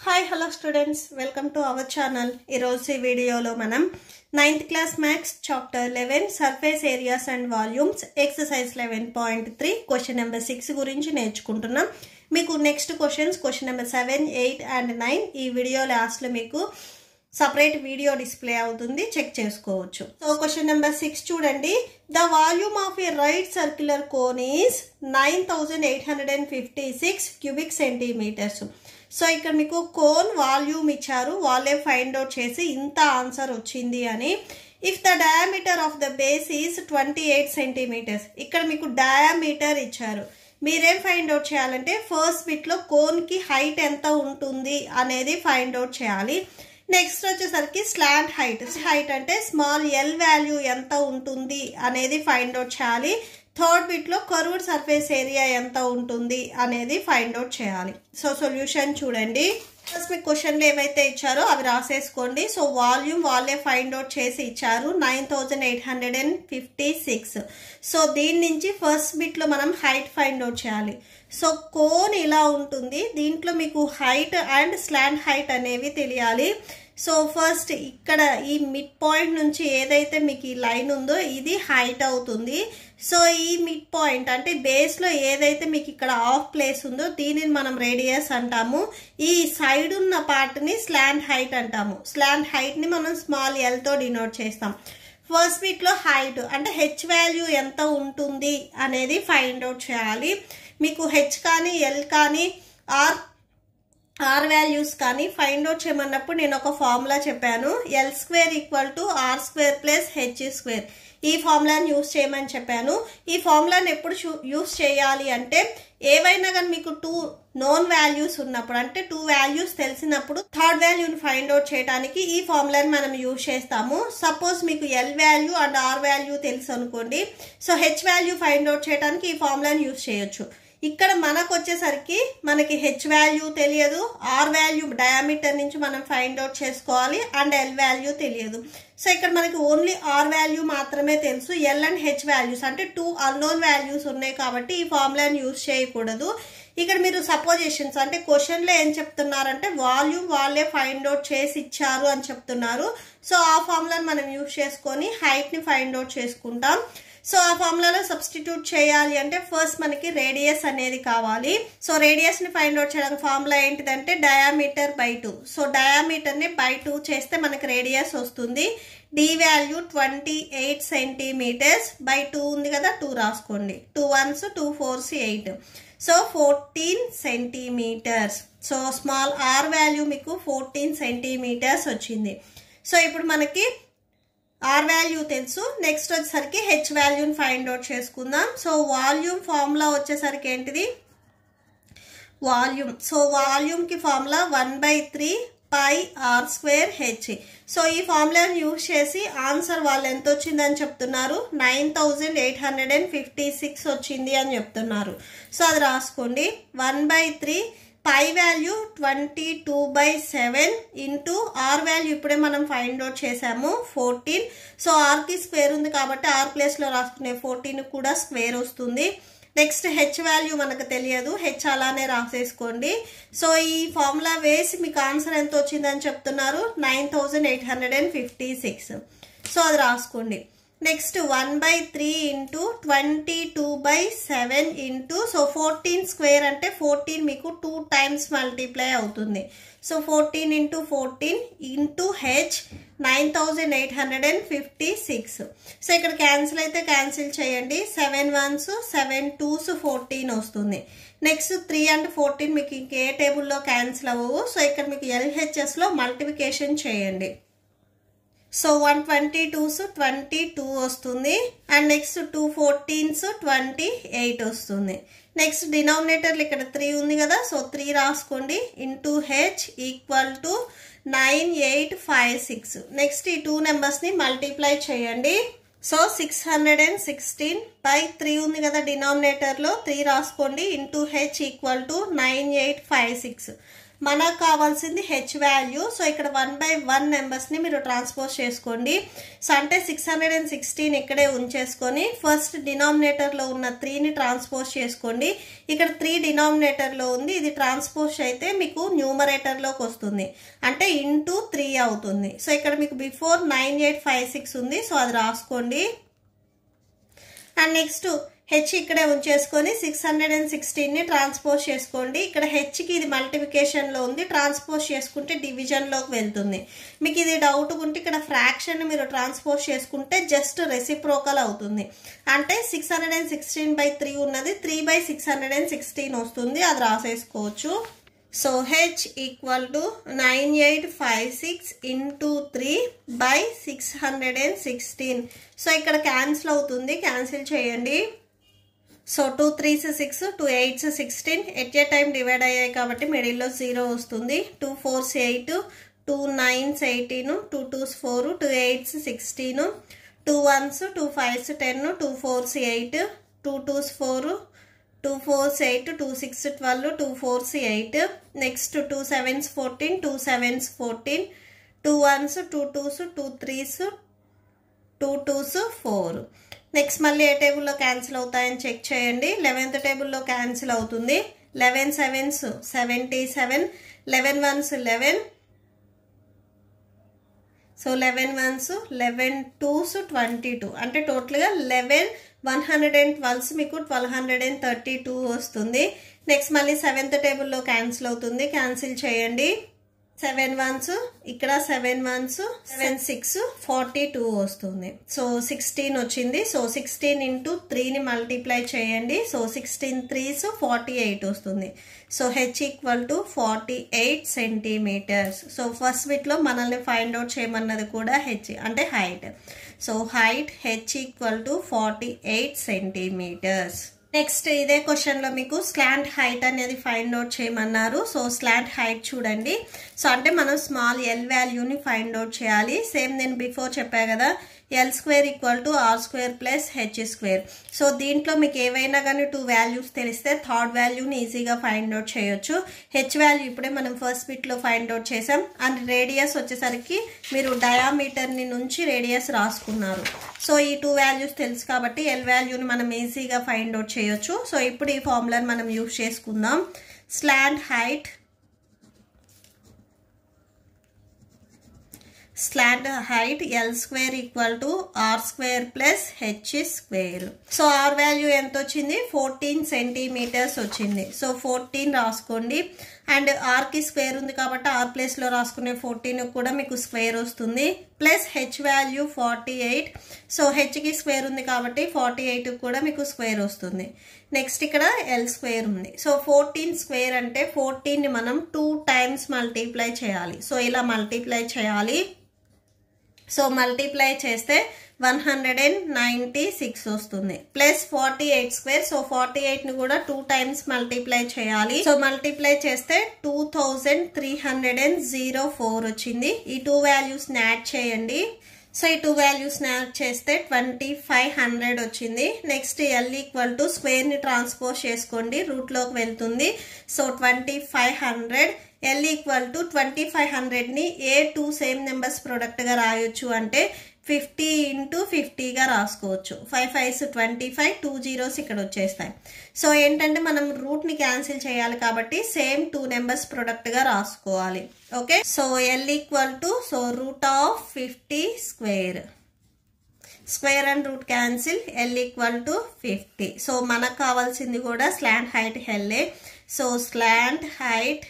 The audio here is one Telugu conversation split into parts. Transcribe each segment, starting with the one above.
hi hello students welcome to our channel ఈరోజు ఈ వీడియోలో మనం ninth class maths chapter eleven surface areas and volumes exercise eleven point three question number six గురించి నేర్చుకుంటున్నాం మీకు next questions question number seven eight and nine ఈ వీడియో లాస్ట్లో మీకు సపరేట్ వీడియో డిస్ప్లే అవుతుంది చెక్ చేసుకోవచ్చు సో క్వశ్చన్ నెంబర్ సిక్స్ చూడండి the volume of a right circular cone is nine thousand eight hundred and fifty six cubic centimetres so ఇక్కడ మీకు కోన్ వాల్యూమ్ ఇచ్చారు వాళ్ళే ఫైండ్ అవుట్ చేసి ఇంత ఆన్సర్ వచ్చింది అని if the diameter of the base is twenty eight centimetres ఇక్కడ మీకు డయామీటర్ ఇచ్చారు మీరేం ఫైండ్ అవుట్ చేయాలంటే ఫస్ట్ బిట్లో కోన్కి హైట్ ఎంత ఉంటుంది అనేది ఫైండ్ అవుట్ చేయాలి నెక్స్ట్ వచ్చేసరికి స్లాంట్ హైట్ హైట్ అంటే స్మాల్ ఎల్ వాల్యూ ఎంత ఉంటుంది అనేది ఫైండ్ అవుట్ చేయాలి థర్డ్ బిట్లో కర్వ్డ్ సర్ఫేస్ ఏరియా ఎంత ఉంటుంది అనేది ఫైండ్ అవుట్ చేయాలి సో సొల్యూషన్ చూడండి ఫస్ట్ మీకు క్వశ్చన్లు ఏవైతే ఇచ్చారో అవి రాసేసుకోండి సో వాల్యూమ్ వాళ్ళే ఫైండ్ అవుట్ చేసి ఇచ్చారు nine thousand eight hundred and fifty six so దీని నుంచి ఫస్ట్ బిట్లో మనం హైట్ ఫైండ్ అవుట్ చేయాలి సో కోన్ ఇలా ఉంటుంది దీంట్లో మీకు హైట్ అండ్ స్లాండ్ హైట్ అనేవి తెలియాలి సో ఫస్ట్ ఇక్కడ ఈ మిడ్ పాయింట్ నుంచి ఏదైతే మీకు ఈ లైన్ ఉందో ఇది హైట్ అవుతుంది సో ఈ మిడ్ పాయింట్ అంటే బేస్లో ఏదైతే మీకు ఇక్కడ ఆఫ్ ప్లేస్ ఉందో దీనిని మనం రేడియస్ అంటాము ఈ సైడ్ ఉన్న పార్ట్ని స్లాండ్ హైట్ అంటాము స్లాండ్ హైట్ని మనం స్మాల్ ఎల్తో డినోట్ చేస్తాం ఫస్ట్ వీక్లో హైట్ అంటే హెచ్ వాల్యూ ఎంత ఉంటుంది అనేది ఫైండ్ అవుట్ చేయాలి మీకు హెచ్ కానీ ఎల్ కానీ ఆర్ ఆర్ వాల్యూస్ కానీ ఫైండ్ అవుట్ చేయమన్నప్పుడు నేను ఒక ఫార్ములా చెప్పాను L square equal to R square plus H square ఈ ఫార్ములాని యూస్ చేయమని చెప్పాను ఈ ఫార్ములాని ఎప్పుడు యూస్ చేయాలి అంటే ఏవైనా కానీ మీకు టూ నోన్ వాల్యూస్ ఉన్నప్పుడు అంటే టూ వాల్యూస్ తెలిసినప్పుడు థర్డ్ వాల్యూని ఫైండ్ అవుట్ చేయడానికి ఈ ఫార్ములాని మనం యూస్ చేస్తాము సపోజ్ మీకు L value and R value తెలుసు అనుకోండి so H value find out చేయడానికి ఈ ఫార్ములాని యూస్ చేయొచ్చు ఇక్కడ మనకు వచ్చేసరికి మనకి హెచ్ వాల్యూ తెలియదు ఆర్ వాల్యూ డయామీటర్ నుంచి మనం ఫైండ్ అవుట్ చేసుకోవాలి అండ్ ఎల్ వాల్యూ తెలియదు సో ఇక్కడ మనకి ఓన్లీ ఆర్ వాల్యూ మాత్రమే తెలుసు ఎల్ అండ్ హెచ్ వాల్యూస్ అంటే టూ అన్నోన్ వాల్యూస్ ఉన్నాయి కాబట్టి ఈ ఫార్ములాని యూస్ చేయకూడదు ఇక్కడ మీరు సపోజిషన్స్ అంటే క్వశ్చన్లో ఏం చెప్తున్నారంటే వాల్యూమ్ వాళ్ళే ఫైండ్ అవుట్ చేసి ఇచ్చారు అని చెప్తున్నారు సో ఆ ఫార్ములాని మనం యూస్ చేసుకొని హైట్ని ఫైండ్ అవుట్ చేసుకుంటాం సో ఆ ఫార్ములాలో సబ్స్టిట్యూట్ చేయాలి అంటే ఫస్ట్ మనకి రేడియస్ అనేది కావాలి సో రేడియస్ని ఫైండ్ అవుట్ చేయడానికి ఫార్ములా ఏంటిదంటే డయామీటర్ బై టూ సో డయామీటర్ని బై టూ చేస్తే మనకి రేడియస్ వస్తుంది D value twenty eight centimetres by two ఉంది కదా టూ రాసుకోండి two ones two fours eight so fourteen centimetres so small R value మీకు ఫోర్టీన్ సెంటీమీటర్స్ వచ్చింది సో ఇప్పుడు మనకి ఆర్ వాల్యూ తెలుసు నెక్స్ట్ వచ్చేసరికి హెచ్ వాల్యూని ఫైండ్ అవుట్ చేసుకుందాం సో వాల్యూమ్ ఫార్ములా వచ్చేసరికి ఏంటిది volume so వాల్యూమ్కి formula one by three pi R square H so ఈ ఫార్ములాని యూజ్ చేసి ఆన్సర్ వాళ్ళు ఎంత వచ్చిందని చెప్తున్నారు nine thousand eight hundred and fifty six వచ్చింది అని చెప్తున్నారు సో అది రాసుకోండి one by three pi value twenty two by seven into R value ఇప్పుడే మనం ఫైండ్ అవుట్ చేసాము ఫోర్టీన్ సో ఆర్కి స్క్వేర్ ఉంది కాబట్టి ఆర్ ప్లేస్లో రాసుకునే ఫోర్టీన్ కూడా స్క్వేర్ వస్తుంది నెక్స్ట్ హెచ్ వాల్యూ మనకు తెలియదు హెచ్ అలానే రాసేసుకోండి సో ఈ ఫార్ములా వేసి మీకు ఆన్సర్ ఎంత వచ్చిందని చెప్తున్నారు nine thousand eight hundred and fifty six so అది రాసుకోండి next one by three into twenty two by seven into so fourteen square అంటే ఫోర్టీన్ మీకు టూ టైమ్స్ మల్టిప్లై అవుతుంది so fourteen into fourteen into H nine thousand eight hundred and fifty six so ఇక్కడ క్యాన్సిల్ అయితే క్యాన్సిల్ చేయండి seven ones seven twos fourteen వస్తుంది నెక్స్ట్ త్రీ అండ్ ఫోర్టీన్ మీకు ఇంకే టేబుల్లో క్యాన్సిల్ అవ్వవు సో ఇక్కడ మీకు ఎల్హెచ్ఎస్లో మల్టిప్లికేషన్ చేయండి so one twenty twos twenty two వస్తుంది and next two fourteens twenty eight వస్తుంది నెక్స్ట్ డినామినేటర్లు ఇక్కడ త్రీ ఉంది కదా సో త్రీ రాసుకోండి into H equal to nine eight five six next ఈ టూ నెంబర్స్ని మల్టిప్లై చేయండి so six hundred and sixteen by three ఉంది కదా డినామినేటర్లో త్రీ రాసుకోండి into H equal to nine eight five six మనకు కావాల్సింది హెచ్ వాల్యూ సో ఇక్కడ వన్ బై వన్ నెంబర్స్ని మీరు ట్రాన్స్పోజ్ చేసుకోండి సో అంటే సిక్స్ హండ్రెడ్ అండ్ సిక్స్టీన్ ఇక్కడే ఉంచేసుకొని ఫస్ట్ డినామినేటర్లో ఉన్న త్రీని ట్రాన్స్పోజ్ చేసుకోండి ఇక్కడ త్రీ డినామినేటర్లో ఉంది ఇది ట్రాన్స్పోజ్ అయితే మీకు న్యూమరేటర్లోకి వస్తుంది అంటే ఇంటూ త్రీ అవుతుంది సో ఇక్కడ మీకు before nine eight five six ఉంది సో అది రాసుకోండి అండ్ నెక్స్ట్ హెచ్ ఇక్కడే ఉంచేసుకొని సిక్స్ హండ్రెడ్ అండ్ సిక్స్టీన్ని ట్రాన్స్పోజ్ చేసుకోండి ఇక్కడ హెచ్కి ఇది మల్టిప్లికేషన్లో ఉంది ట్రాన్స్పోజ్ చేసుకుంటే డివిజన్లోకి వెళ్తుంది మీకు ఇది డౌట్ ఉంటే ఇక్కడ ఫ్రాక్షన్ మీరు ట్రాన్స్పోజ్ చేసుకుంటే జస్ట్ రెసిప్రోకల్ అవుతుంది అంటే six hundred and sixteen by three ఉన్నది three by six hundred and sixteen వస్తుంది అది రాసేసుకోవచ్చు so H equal to nine eight five six into three by six hundred and sixteen so ఇక్కడ క్యాన్సిల్ అవుతుంది క్యాన్సిల్ చేయండి so two threes six two eights sixteen at a time divide అయ్యాయి కాబట్టి మిడిల్లో జీరో వస్తుంది two fours eight two nines eighteen two twos four two eights sixteen two ones two fives ten two fours eight two twos four two fours eight two six twelve two fours eight next two sevens fourteen two sevens fourteen two ones two twos two threes two twos four next మళ్ళీ ఏ టేబుల్లో క్యాన్సిల్ అవుతాయని చెక్ చేయండి లెవెన్త్ టేబుల్లో క్యాన్సిల్ అవుతుంది eleven sevens seventy seven eleven ones eleven so eleven ones eleven twos twenty two అంటే టోటల్గా eleven one hundred and twelves మీకు twelve hundred and thirty two వస్తుంది నెక్స్ట్ మళ్ళీ సెవెంత్ టేబుల్లో క్యాన్సిల్ అవుతుంది క్యాన్సిల్ చేయండి సెవెన్ వన్స్ ఇక్కడ seven ones seven six forty two వస్తుంది సో సిక్స్టీన్ వచ్చింది సో సిక్స్టీన్ ఇంటూ త్రీని మల్టిప్లై చేయండి so sixteen threes forty eight వస్తుంది so H equal to forty eight centimetres so first వీటిలో మనల్ని ఫైండ్ అవుట్ చేయమన్నది కూడా హెచ్ అంటే height so height H equal to forty eight centimetres next ఇదే క్వశ్చన్లో మీకు స్లాంట్ హైట్ అనేది ఫైండ్ అవుట్ చేయమన్నారు సో స్లాంట్ హైట్ చూడండి సో అంటే మనం స్మాల్ ఎల్ వాల్యూని ఫైండ్ అవుట్ చేయాలి సేమ్ నేను బిఫోర్ చెప్పా కదా L square equal to R square plus H square so దీంట్లో మీకు ఏవైనా కానీ టూ వాల్యూస్ తెలిస్తే థర్డ్ వాల్యూని ఈజీగా ఫైండ్ అవుట్ చేయొచ్చు హెచ్ వాల్యూ ఇప్పుడే మనం ఫస్ట్ బిట్లో ఫైండ్ అవుట్ చేసాం అండ్ రేడియస్ వచ్చేసరికి మీరు డయామీటర్ని నుంచి రేడియస్ రాసుకున్నారు సో ఈ టూ వాల్యూస్ తెలుసు కాబట్టి ఎల్ వాల్యూని మనం ఈజీగా ఫైండ్ అవుట్ చేయొచ్చు సో ఇప్పుడు ఈ ఫార్ములాని మనం యూజ్ చేసుకుందాం slant height slant height L square equal to R square plus H square so R value ఎంత వచ్చింది ఫోర్టీన్ సెంటీమీటర్స్ వచ్చింది సో ఫోర్టీన్ రాసుకోండి అండ్ ఆర్కి స్క్వేర్ ఉంది కాబట్టి ఆర్ ప్లేస్లో రాసుకునే ఫోర్టీన్ కూడా మీకు స్క్వేర్ వస్తుంది plus H value forty eight so హెచ్కి స్క్వేర్ ఉంది కాబట్టి ఫార్టీ ఎయిట్ కూడా మీకు స్క్వేర్ వస్తుంది నెక్స్ట్ ఇక్కడ ఎల్ స్క్వేర్ ఉంది సో ఫోర్టీన్ స్క్వేర్ అంటే ఫోర్టీన్ని మనం టూ టైమ్స్ మల్టీప్లై చేయాలి సో ఇలా మల్టీప్లై చేయాలి సో మల్టీప్లై చేస్తే one hundred and ninety six వస్తుంది plus forty eight square so forty ఎయిట్ని కూడా టూ టైమ్స్ మల్టీప్లై చేయాలి సో మల్టీప్లై చేస్తే two thousand three hundred and zero four వచ్చింది ఈ టూ వాల్యూస్ని యాడ్ చేయండి సో ఈ టూ వాల్యూస్ యాడ్ చేస్తే ట్వంటీ ఫైవ్ హండ్రెడ్ వచ్చింది నెక్స్ట్ ఎల్ ఈక్వల్ టు స్క్వేర్ని ట్రాన్స్పోజ్ చేసుకోండి రూట్లోకి వెళ్తుంది so twenty five hundred L equal to twenty five హండ్రెడ్ని ఏ టూ సేమ్ నెంబర్స్ ప్రొడక్ట్గా రాయొచ్చు అంటే ఫిఫ్టీ ఇంటూ ఫిఫ్టీగా రాసుకోవచ్చు five fives twenty five two zeros ఇక్కడ వచ్చేస్తాయి సో ఏంటంటే మనం రూట్ని క్యాన్సిల్ చేయాలి కాబట్టి సేమ్ టూ నెంబర్స్ ప్రొడక్ట్గా రాసుకోవాలి okay so L equal to so root of fifty square square and root cancel L equal to fifty so మనకు కావాల్సింది కూడా స్లాంట్ హైట్ హెల్లే so slant height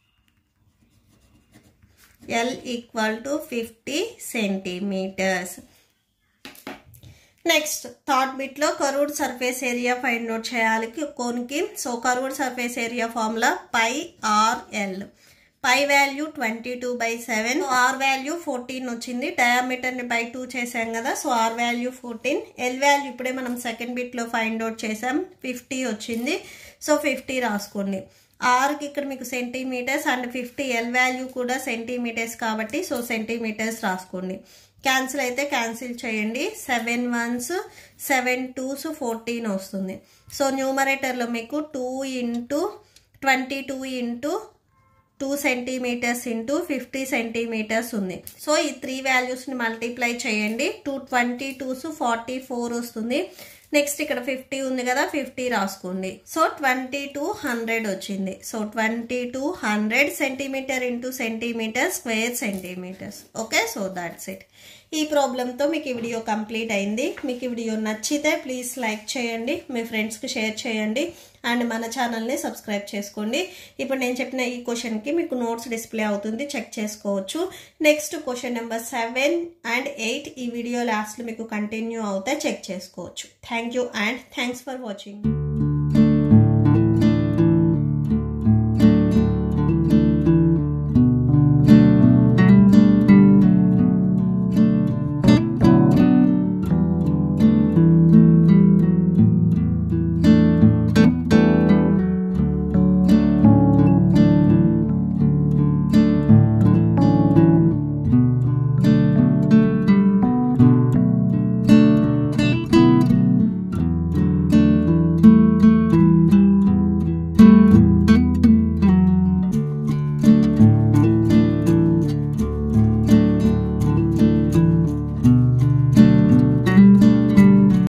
L equal to fifty centimetres next third బిట్లో curved surface area find out చేయాలి కోన్కి so curved surface area formula pi RL pi value twenty two by seven R value fourteen వచ్చింది డయామీటర్ని బై టూ చేసాం కదా so R value fourteen L value ఇప్పుడే మనం సెకండ్ బిట్లో ఫైండ్ అవుట్ చేసాం ఫిఫ్టీ వచ్చింది సో ఫిఫ్టీ రాసుకోండి ఆర్కి ఇక్కడ మీకు centimetres and fifty L value కూడా సెంటీమీటర్స్ కాబట్టి సో సెంటీమీటర్స్ రాసుకోండి క్యాన్సిల్ అయితే క్యాన్సిల్ చేయండి seven ones seven twos fourteen వస్తుంది సో న్యూమరేటర్లో మీకు two into twenty two into two centimetres into fifty centimetres ఉంది సో ఈ త్రీ వాల్యూస్ని మల్టిప్లై చేయండి two twenty twos forty four వస్తుంది నెక్స్ట్ ఇక్కడ ఫిఫ్టీ ఉంది కదా ఫిఫ్టీ రాసుకోండి సో ట్వంటీ టూ హండ్రెడ్ వచ్చింది so twenty two hundred centimetre into centimetre square centimetres okay so that's it ఈ ప్రాబ్లంతో మీకు ఈ వీడియో కంప్లీట్ అయింది మీకు ఈ వీడియో నచ్చితే ప్లీజ్ లైక్ చేయండి మీ ఫ్రెండ్స్కి షేర్ చేయండి అండ్ మన ఛానల్ని సబ్స్క్రైబ్ చేసుకోండి ఇప్పుడు నేను చెప్పిన ఈ క్వశ్చన్కి మీకు నోట్స్ డిస్ప్లే అవుతుంది చెక్ చేసుకోవచ్చు next question number seven and eight ఈ వీడియో లాస్ట్లో మీకు కంటిన్యూ అవుతాయి చెక్ చేసుకోవచ్చు thank you and thanks for watching